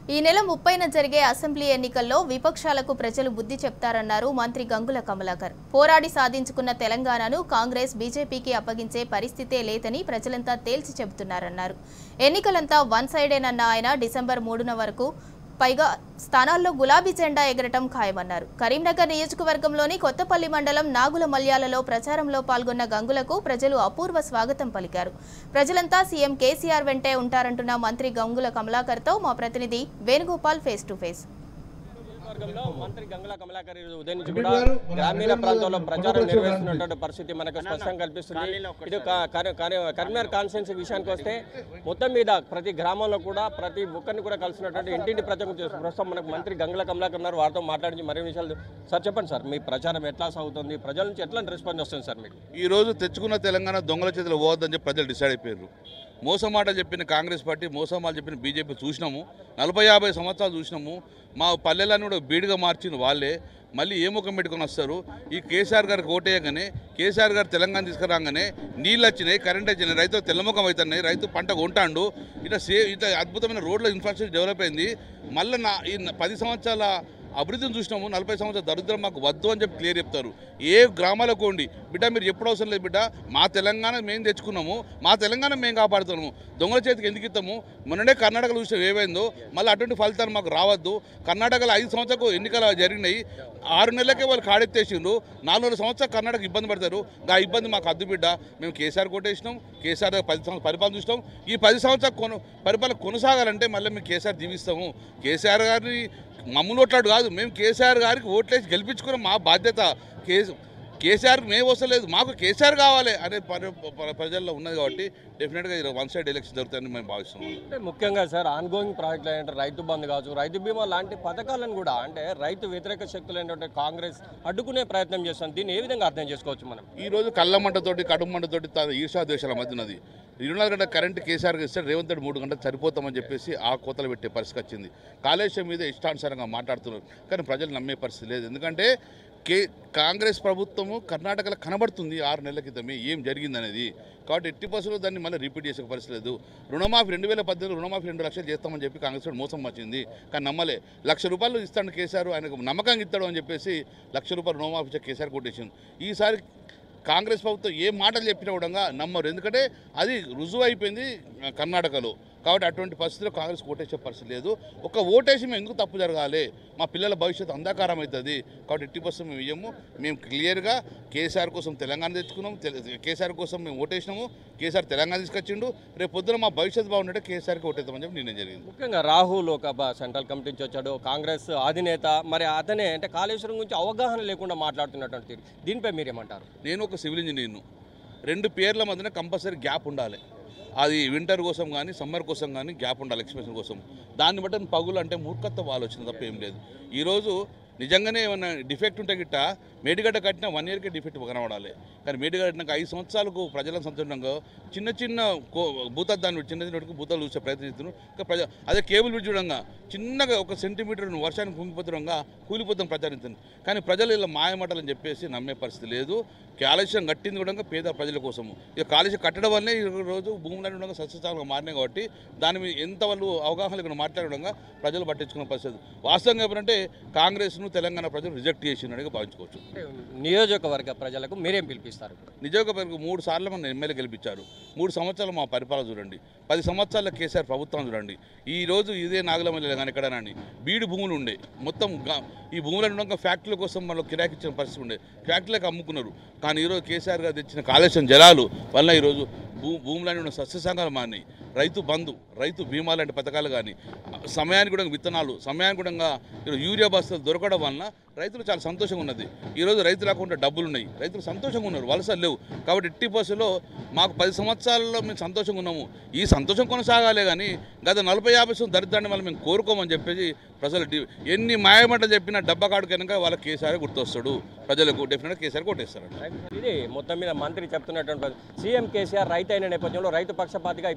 ఈ నెల ముప్పైన జరిగే అసెంబ్లీ ఎన్నికల్లో విపక్షాలకు ప్రజలు బుద్ధి చెప్తారన్నారు మంత్రి గంగుల కమలాకర్ పోరాడి సాధించుకున్న తెలంగాణను కాంగ్రెస్ బీజేపీకి అప్పగించే పరిస్థితే లేదని ప్రజలంతా తేల్చి చెబుతున్నారన్నారు ఎన్నికలంతా వన్ సైడేనన్న ఆయన డిసెంబర్ మూడున వరకు పైగా స్థానాల్లో గులాబీ జెండా ఎగరటం ఖాయమన్నారు కరీంనగర్ నియోజకవర్గంలోని కొత్తపల్లి మండలం నాగుల మల్యాలలో ప్రచారంలో పాల్గొన్న గంగులకు ప్రజలు అపూర్వ స్వాగతం పలికారు ప్రజలంతా సీఎం కేసీఆర్ వెంటే ఉంటారంటున్న మంత్రి గంగుల కమలాకర్తో మా ప్రతినిధి వేణుగోపాల్ ఫేస్ టు ఫేస్ నియోజకవర్గంలో మంత్రి గంగుల కమలాకర్ ఈరోజు ఉదయం నుంచి కూడా గ్రామీణ ప్రాంతంలో ప్రచారం నిర్వహిస్తున్నటువంటి పరిస్థితి మనకు స్పష్టంగా కనిపిస్తుంది ఇది క- కరీ- కరీ- కరీంనగర్ కాన్స్టిట్యున్సీ విషయానికి వస్తే మొత్తం మీద ప్రతి గ్రామంలో కూడా ప్రతి ఒక్కరిని కూడా కలిసినటువంటి ఇంటింటి ప్రచారం చేస్తున్నారు ప్రస్తుతం మనకు మంత్రి గంగుల కమలాకర్ ఉన్నారు వారితో మాట్లాడి మరిన్ని విషయాలు సార్ చెప్పండి సార్ మీ ప్రచారం ఎట్లా సాగుతుంది ప్రజల నుంచి ఎట్లాంటి రెస్పాన్స్ వస్తుంది సార్ మీకు ఈ రోజు తెచ్చుకున్న తెలంగాణ దొంగల చేతిలో పోవద్దని చెప్పి ప్రజలు డిసైడ్ అయిపోయారు మోసం మాట చెప్పిన కాంగ్రెస్ పార్టీ మోసం మాట చెప్పిన బీజేపీ చూసినాము నలభై యాభై సంవత్సరాలు చూసినాము మా పల్లెలను కూడా బీడుగా మార్చిన వాళ్ళే మళ్ళీ ఏ ముఖం పెట్టుకొని వస్తారు ఈ కేసీఆర్ గారికి ఓటేయగానే కేసీఆర్ గారు తెలంగాణ తీసుకురాగానే నీళ్ళు వచ్చినాయి కరెంట్ వచ్చినాయి రైతు తెల్లముఖం అవుతున్నాయి రైతు పంట కొంటాండు ఇట్లా సే ఇట్లా అద్భుతమైన రోడ్ల ఇన్ఫ్రాస్ట్రక్చర్ డెవలప్ అయింది మళ్ళీ నా ఈ పది సంవత్సరాల అభివృద్ధిని చూసినాము నలభై సంవత్సరాల దరిద్రం మాకు వద్దు అని చెప్పి క్లియర్ చెప్తారు ఏ గ్రామాలకు పోండి బిడ్డ మీరు ఎప్పుడు అవసరం లేదు బిడ్డ మా తెలంగాణ మేము తెచ్చుకున్నాము మా తెలంగాణ మేము కాపాడుతున్నాము దొంగల చేతికి ఎందుకు ఇస్తాము మొన్ననే కర్ణాటకలో చూసిన ఏమైందో మళ్ళీ అటువంటి ఫలితాలు మాకు రావద్దు కర్ణాటకలో ఐదు సంవత్సరాలకు ఎన్నికలు జరిగినాయి ఆరు నెలలకే వాళ్ళు కాడెత్తేసిండ్రు నాలుగు సంవత్సరాలు కర్ణాటక ఇబ్బంది పడతారు ఆ ఇబ్బంది మాకు అద్దు బిడ్డ మేము కేసీఆర్ కొట్టేసినాం కేసీఆర్ దగ్గర పది సంవత్సరాలు పరిపాలన చూసినాం ఈ పది సంవత్సరాలు కొను పరిపాలన కొనసాగాలంటే మళ్ళీ మేము కేసీఆర్ జీవిస్తాము కేసీఆర్ గారిని మమ్మల్ని ఓట్లాడు కాదు మేము కేసీఆర్ గారికి ఓట్లేసి గెలిపించుకున్న మా బాధ్యత కేసు కేసీఆర్కి మేము వస్తలేదు మాకు కేసీఆర్ కావాలి అనే పరి- ప- ప్రజల్లో ఉన్నది కాబట్టి డెఫినెట్గా ఇది వన్ సైడ్ ఎలక్షన్ జరుగుతాయని మేము భావిస్తున్నాం అంటే ముఖ్యంగా సార్ ఆన్గోయింగ్ ప్రాజెక్టులు ఏంటంటే రైతు బంధు కావచ్చు రైతు బీమా లాంటి పథకాలను కూడా అంటే రైతు వ్యతిరేక శక్తులు ఏంటంటే కాంగ్రెస్ అడ్డుకునే ప్రయత్నం చేస్తుంది దీన్ని ఏ విధంగా అర్థం చేసుకోవచ్చు మనం ఈ రోజు కళ్ళ మంటతోటి కడుపు మంటతోటి తా- ఈర్షా దేశాల మధ్య ఉన్నది ఇరవై నాలుగు గంటల కరెంట్ కేసీఆర్కి ఇస్తే రేవంత్ రెడ్డి మూడు గంటలు సరిపోతామని చెప్పేసి ఆ కోతలు పెట్టే పరిస్థితి వచ్చింది కాళేశ్వరం మీద ఇష్టానుసారంగా మాట్లాడుతున్నారు కానీ ప్రజలు నమ్మే పరిస్థితి లేదు ఎందుకంటే కే కాంగ్రెస్ ప్రభుత్వము కర్ణాటకలో కనబడుతుంది ఆరు నెలల క్రితమే ఏం జరిగిందనేది కాబట్టి ఎట్టి బస్సులో దాన్ని మళ్ళీ రిపీట్ చేసే పరిస్థితి లేదు రుణమాఫీ రెండు వేల పద్దెనిమిది రుణమాఫీ రెండు లక్షలు చేస్తామని చెప్పి కాంగ్రెస్ వాడు మోసం వచ్చింది కానీ నమ్మలే లక్ష రూపాయలు ఇస్తాను కేసీఆర్ ఆయనకు నమ్మకంగా ఇస్తాడు అని చెప్పేసి లక్ష రూపాయలు రుణమాఫీ చెక్ కేసీఆర్ కొట్టేసింది ఈసారి కాంగ్రెస్ ప్రభుత్వం ఏ మాటలు చెప్పినా కూడా నమ్మరు ఎందుకంటే అది రుజువు అయిపోయింది ఆ, కర్ణాటకలో కాబట్టి అటువంటి పరిస్థితిలో కాంగ్రెస్ ఓటేసే పరిస్థితి లేదు ఒక ఓటేసి మేము ఎందుకు తప్పు జరగాలి మా పిల్లల భవిష్యత్తు అంధకారం అవుతుంది కాబట్టి ఎట్టి పర్సెంట్ మేము ఇయ్యము మేము క్లియర్గా కేసీఆర్ కోసం తెలంగాణ తెచ్చుకున్నాం తెల- కేసీఆర్ కోసం మేము ఓటేసినాము కేసీఆర్ తెలంగాణ తీసుకొచ్చిండు రేపు పొద్దున మా భవిష్యత్తు బాగుంటే కేసీఆర్కి ఓటేద్దామని చెప్పి నిర్ణయం జరిగింది ముఖ్యంగా రాహుల్ ఒక బ- సెంట్రల్ కమిటీ నుంచి వచ్చాడు కాంగ్రెస్ అధినేత మరి అతనే అంటే కాళేశ్వరం గురించి అవగాహన లేకుండా మాట్లాడుతున్నటువంటి తీరు దీనిపై మీరేమంటారు నేను ఒక సివిల్ ఇంజనీర్ను రెండు పేర్ల మధ్యన కంపల్సరీ గ్యాప్ ఉండాలి అది వింటర్ కోసం కానీ సమ్మర్ కోసం కానీ గ్యాప్ ఉండాలి ఎక్స్ప్రెషన్ కోసం దాన్ని బట్టి పగులు అంటే మూర్ఖత్వ ఆలోచన తప్ప ఏం లేదు ఈరోజు నిజంగానే ఏమైనా డిఫెక్ట్ ఉంటే గిట్ట మేడిగడ్డ కట్టిన వన్ ఇయర్కే డిఫెక్ట్ కనబడాలి కానీ మేడిగడ్డ కట్టినాక ఐదు సంవత్సరాలకు ప్రజలను సంతోషంగా చిన్న చిన్న కో భూత దాన్ని చిన్న చిన్న భూతాలు చూసే ప్రయత్నిస్తున్నాం ఇంకా ప్రజ అదే కేబుల్ బ్రిడ్జ్ చూడంగా చిన్నగా ఒక సెంటీమీటర్ వర్షానికి కుంగిపోతుండగా కూలిపోతాం ప్రచారిస్తుంది కానీ ప్రజలు ఇలా మాయమాటలని చెప్పేసి నమ్మే పరిస్థితి లేదు కాలుష్యం కట్టింది కూడా పేద ప్రజల కోసము ఇక కాలుష్యం కట్టడం వల్లే ఈ రోజు భూములన్నీ ఉండగా సస్యశాలుగా మారినాయి కాబట్టి దాని మీద ఎంత వాళ్ళు అవగాహన లేకుండా మాట్లాడడంగా ప్రజలు పట్టించుకున్న పరిస్థితి వాస్తవంగా చెప్పాలంటే కాంగ్రెస్ను తెలంగాణ ప్రజలు రిజెక్ట్ చేసినట్టుగా భావించుకోవచ్చు అంటే నియోజకవర్గ ప్రజలకు మీరేం పిలిపిస్తారు నిజోగపరకు మూడు సార్లు మన ఎమ్మెల్యే గెలిపించారు మూడు సంవత్సరాలు మా పరిపాలన చూడండి పది సంవత్సరాల కేసీఆర్ ప్రభుత్వం చూడండి ఈ రోజు ఇదే నాగలమల్లి కానీ ఎక్కడనండి బీడు భూములు ఉండే మొత్తం గా- ఈ భూములను ఉండగా ఫ్యాక్టరీల కోసం మనం కిరాకి ఇచ్చిన పరిస్థితి ఉండే ఫ్యాక్టరీలకు అమ్ముకున్నారు కానీ ఈరోజు కేసీఆర్ గారు తెచ్చిన కాళేశ్వరం జలాలు వల్ల ఈరోజు భూ భూములన్నీ ఉన్న సస్యసంగాలు మారినాయి రైతు బంధు రైతు బీమా లాంటి పథకాలు కానీ సమయానికి కూడా విత్తనాలు సమయానికి కూడా ఈరోజు యూరియా బస్తాలు దొరకడం వలన రైతులు చాలా సంతోషంగా ఉన్నది ఈరోజు రైతుల అకౌంట్లో డబ్బులు ఉన్నాయి రైతులు సంతోషంగా ఉన్నారు వలసలు లేవు కాబట్టి ఎట్టి బస్సులో మాకు పది సంవత్సరాల్లో మేము సంతోషంగా ఉన్నాము ఈ సంతోషం కొనసాగాలే కానీ గత నలభై యాభై సంవత్సరం దరిద్రాన్ని వల్ల మేము కోరుకోమని చెప్పేసి ప్రజలు డి- ఎన్ని మాయమంట చెప్పినా డబ్బా కాడు కనుక వాళ్ళ కేసీఆర్ గుర్తొస్తాడు ప్రజలకు డెఫినెట్గా కేసీఆర్ కొట్టేస్తారండి ఇది మొత్తం మీద మంత్రి చెప్తున్నటువంటి సీఎం కేసీఆర్ రైతు అయిన నేపథ్యంలో రైతు పక్షపాతిగా ఇప్పటికే రైతు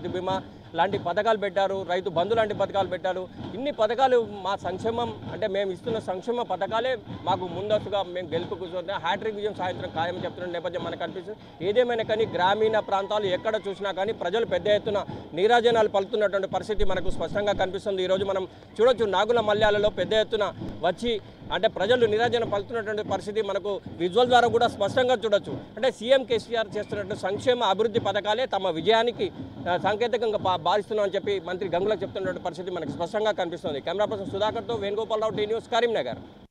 రైతు బీమా లాంటి పథకాలు పెట్టారు రైతు బంధు లాంటి పథకాలు పెట్టారు ఇన్ని పథకాలు మా సంక్షేమం అంటే మేము ఇస్తున్న సంక్షేమ పథకాలే మాకు ముందస్తుగా మేము గెలుపు కూర్చుంటే హ్యాట్రిక్ విజయం సాయంత్రం ఖాయం చెప్తున్న నేపథ్యం మనకు కనిపిస్తుంది ఏదేమైనా కానీ గ్రామీణ ప్రాంతాలు ఎక్కడ చూసినా కానీ ప్రజలు పెద్ద ఎత్తున నీరాజనాలు పలుకుతున్నటువంటి పరిస్థితి మనకు స్పష్టంగా కనిపిస్తుంది ఈరోజు మనం చూడొచ్చు నాగుల మల్యాలలో పెద్ద ఎత్తున వచ్చి అంటే ప్రజలు నిరాజన పలుకుతున్నటువంటి పరిస్థితి మనకు విజువల్ ద్వారా కూడా స్పష్టంగా చూడొచ్చు అంటే సీఎం కేసీఆర్ చేస్తున్నటువంటి సంక్షేమ అభివృద్ధి పథకాలే తమ విజయానికి ఆ, సాంకేతికంగా భా- భావిస్తున్నామని చెప్పి మంత్రి గంగులకు చెప్తున్నటువంటి పరిస్థితి మనకు స్పష్టంగా కనిపిస్తుంది కెమెరా పర్సన్ సుధాకర్తో వేణుగోపాలరావు టీ న్యూస్ కరీంనగర్